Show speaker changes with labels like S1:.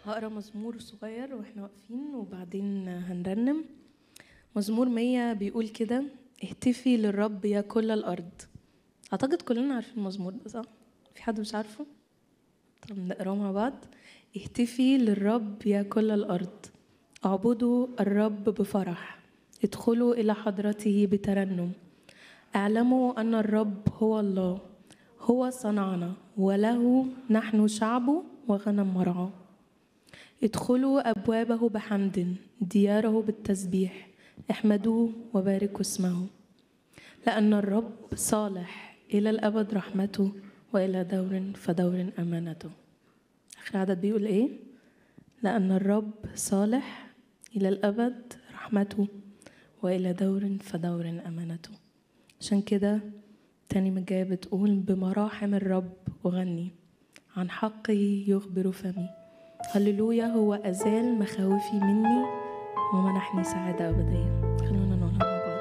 S1: هقرا مزمور صغير واحنا واقفين وبعدين هنرنم مزمور مية بيقول كده اهتفي للرب يا كل الأرض أعتقد كلنا عارفين المزمور ده صح؟ في حد مش عارفه؟ طب نقراه مع بعض اهتفي للرب يا كل الأرض اعبدوا الرب بفرح ادخلوا إلى حضرته بترنم اعلموا أن الرب هو الله هو صنعنا وله نحن شعبه وغنم مرعاه ادخلوا أبوابه بحمد دياره بالتسبيح احمدوه وباركوا اسمه لأن الرب صالح إلى الأبد رحمته وإلى دور فدور أمانته آخر عدد بيقول إيه؟ لأن الرب صالح إلى الأبد رحمته وإلى دور فدور أمانته عشان كده تاني مجاية بتقول بمراحم الرب أغني عن حقه يخبر فمي هللويا هو أزال مخاوفي مني ومنحني سعادة أبدية خلونا